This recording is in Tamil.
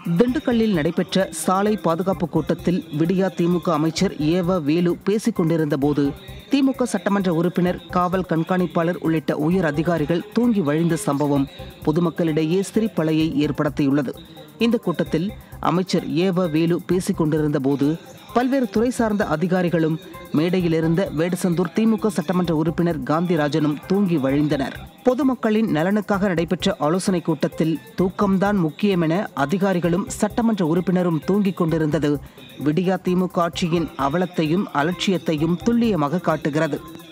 திண்டுக்கல்லில் நடைபெற்ற சாலை பாதுகாப்பு கூட்டத்தில் விடியா திமுக அமைச்சர் ஏவ வேலு பேசிக் கொண்டிருந்த போது திமுக சட்டமன்ற உறுப்பினர் காவல் கண்காணிப்பாளர் உள்ளிட்ட உயர் அதிகாரிகள் தூங்கி வழிந்த சம்பவம் பொதுமக்களிடையே சிரிப்பலையை ஏற்படுத்தியுள்ளது இந்த கூட்டத்தில் அமைச்சர் ஏவ வேலு பேசிக் கொண்டிருந்த போது பல்வேறு துறை சார்ந்த அதிகாரிகளும் மேடையில் இருந்த வேடசந்தூர் திமுக சட்டமன்ற உறுப்பினர் காந்திராஜனும் தூங்கி வழிந்தனர் பொதுமக்களின் நலனுக்காக நடைபெற்ற ஆலோசனைக் கூட்டத்தில் தூக்கம்தான் முக்கியம் என அதிகாரிகளும் சட்டமன்ற உறுப்பினரும் தூங்கிக் கொண்டிருந்தது விடியா திமுக ஆட்சியின் அவலத்தையும் அலட்சியத்தையும் துல்லியமாக காட்டுகிறது